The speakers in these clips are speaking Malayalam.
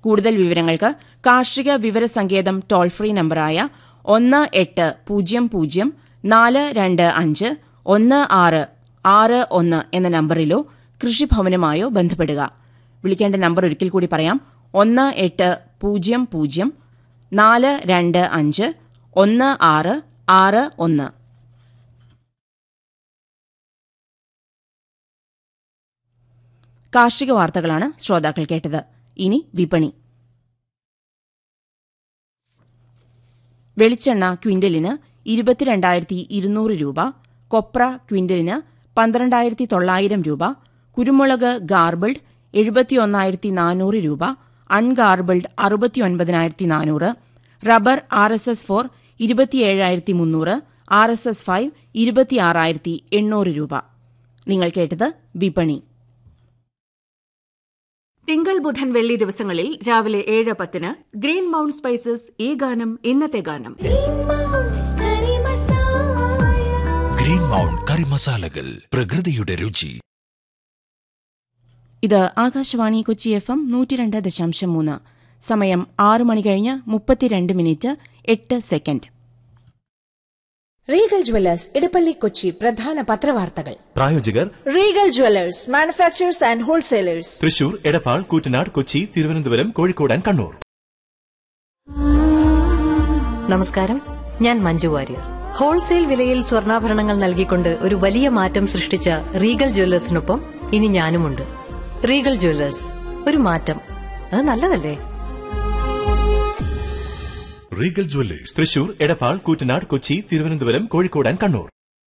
കൂടുതൽ വിവരങ്ങൾക്ക് കാർഷിക വിവര സങ്കേതം ടോൾ ഫ്രീ നമ്പറായ ഒന്ന് എട്ട് പൂജ്യം പൂജ്യം നാല് രണ്ട് അഞ്ച് ഒന്ന് ആറ് ആറ് ഒന്ന് എന്ന നമ്പറിലോ കൃഷിഭവനുമായോ ബന്ധപ്പെടുക വിളിക്കേണ്ട നമ്പർ ഒരിക്കൽ കൂടി പറയാം ഒന്ന് എട്ട് പൂജ്യം പൂജ്യം നാല് രണ്ട് അഞ്ച് ഒന്ന് ആറ് ആറ് ഒന്ന് കാർഷിക വാർത്തകളാണ് ശ്രോതാക്കൾ കേട്ടത് ഇനി വിപണി വെളിച്ചെണ്ണ ക്വിന്റലിന് ഇരുപത്തിരണ്ടായിരത്തി ഇരുന്നൂറ് രൂപ കൊപ്ര ക്വിന്റലിന് പന്ത്രണ്ടായിരത്തി തൊള്ളായിരം രൂപ കുരുമുളക് ഗാർബിൾഡ് എഴുപത്തിയൊന്നായിരത്തി നാനൂറ് രൂപ അൺഗാർബിൾഡ് അറുപത്തിയൊൻപതിനായിരത്തി നാനൂറ് rubber R S S four ഇരുപത്തിയേഴായിരത്തി മുന്നൂറ് ആർ എസ് എസ് ഫൈവ് ഇരുപത്തിയാറായിരത്തി എണ്ണൂറ് രൂപ നിങ്ങൾ കേട്ടത് വിപണി തിങ്കൾ ബുധൻ വെള്ളി ദിവസങ്ങളിൽ രാവിലെ ഏഴ് പത്തിന് ഗ്രീൻ മൗണ്ട് സ്പൈസസ് ഈ ഗാനം ഇന്നത്തെ ഗാനം ഗ്രീൻ മൗണ്ട് കറി മസാലകൾ പ്രകൃതിയുടെ രുചി ഇത് ആകാശവാണി കൊച്ചി എഫ് എം നൂറ്റിരണ്ട് ദശാംശം മൂന്ന് സമയം ആറ് മണി കഴിഞ്ഞ് മുപ്പത്തിരണ്ട് മിനിറ്റ് എട്ട് second Regal Jewellers Edappally Kochi പ്രധാന പത്രവാർത്തകൾ പ്രായോജകർ Regal Jewellers manufacturers and wholesalers Thrissur Edappal Koottanad Kochi Thiruvananthapuram Kozhikode and Kannur നമസ്കാരം ഞാൻ മഞ്ജു വാര്യർ ഹോൾസെയിൽ വിലയിൽ സ്വർണ്ണാഭരണങ്ങൾ നൽകിക്കൊണ്ട് ഒരു വലിയ മാറ്റം സൃഷ്ടിച്ച റീഗൽ ജ്വല്ലേഴ്സിനൊപ്പം ഇനി ഞാനുമുണ്ട് റീഗൽ ജ്വല്ലേഴ്സ് ഒരു മാറ്റം അത് നല്ലതല്ലേ Regal Jewellers Thrissur Edappal Koottanad Kochi Thiruvananthapuram Kozhikode and Kannur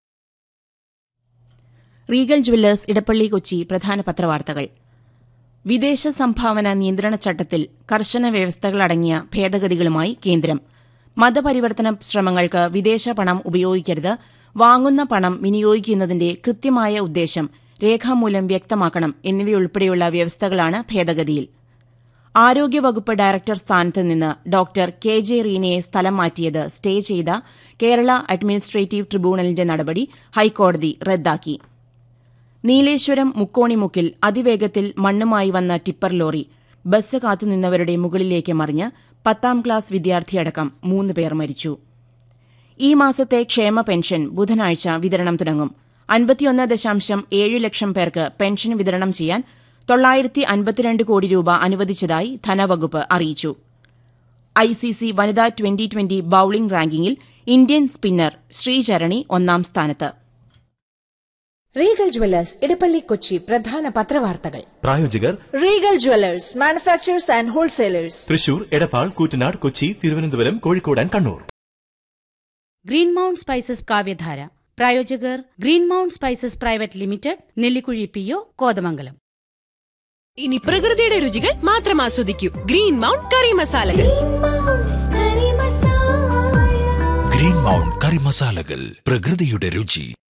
Regal Jewellers Edappally Kochi പ്രധാന പത്രവാർത്തകൾ വിദേശ സംഭാവന നിയന്ത്രണ ചട്ടത്തിൽ കർശന വ്യവസ്ഥകളടങ്ങിയ ഭേദഗതികളുമായി കേന്ദ്രം മതപരിവർത്തന ശ്രമങ്ങൾക്ക് വിദേശ പണം ഉപയോഗിക്കരുത് വാങ്ങുന്ന പണം വിനിയോഗിക്കുന്നതിന്റെ കൃത്യമായ ഉദ്ദേശം രേഖാമൂലം വ്യക്തമാക്കണം എന്നിവയുൾപ്പെടെയുള്ള വ്യവസ്ഥകളാണ് ഭേദഗതിയിൽ ആരോഗ്യവകുപ്പ് ഡയറക്ടർ സ്ഥാനത്ത് നിന്ന് ഡോക്ടർ കെ ജെ റീനയെ സ്ഥലം മാറ്റിയത് സ്റ്റേ ചെയ്ത കേരള അഡ്മിനിസ്ട്രേറ്റീവ് ട്രിബ്യൂണലിന്റെ നടപടി ഹൈക്കോടതി റദ്ദാക്കി നീലേശ്വരം മുക്കോണിമുക്കിൽ അതിവേഗത്തിൽ മണ്ണുമായി വന്ന ടിപ്പർ ലോറി ബസ് കാത്തുനിന്നവരുടെ മുകളിലേക്ക് മറിഞ്ഞ് പത്താം ക്ലാസ് വിദ്യാർത്ഥിയടക്കം മൂന്ന് പേർ മരിച്ചു ഈ മാസത്തെ ക്ഷേമ പെൻഷൻ ബുധനാഴ്ച വിതരണം തുടങ്ങും അൻപത്തിയൊന്ന് ദശാംശം ഏഴ് ലക്ഷം പേർക്ക് പെൻഷൻ വിതരണം ചെയ്യാൻ തൊള്ളായിരത്തി അൻപത്തിരണ്ട് കോടി രൂപ അനുവദിച്ചതായി ധനവകുപ്പ് അറിയിച്ചു ഐസിസി വനിതാ ട്വന്റി ട്വന്റി ബൌളിംഗ് റാങ്കിങ്ങിൽ ഇന്ത്യൻ സ്പിന്നർ ശ്രീചരണി ഒന്നാം സ്ഥാനത്ത് റീഗൽ ജ്വല്ലേഴ്സ് ഇടപ്പള്ളി കൊച്ചി പ്രധാന പത്രവാർത്തകൾ പ്രായോജകർ Regal Jewellers manufacturers and wholesalers Thrissur Edappal Koottanad Kochi Thiruvananthapuram Kozhikode and Kannur Green Mount Spices Kavyadhara പ്രായോജകർ Green Mount Spices private limited Nellikuzhi P O Kothamangalam ഇനി പ്രകൃതിയുടെ രുചികൾ മാത്രം ആസ്വദിക്കൂ ഗ്രീൻ മൗണ്ട് കറി മസാലകൾ ഗ്രീൻ മൗണ്ട് കറി മസാലകൾ പ്രകൃതിയുടെ രുചി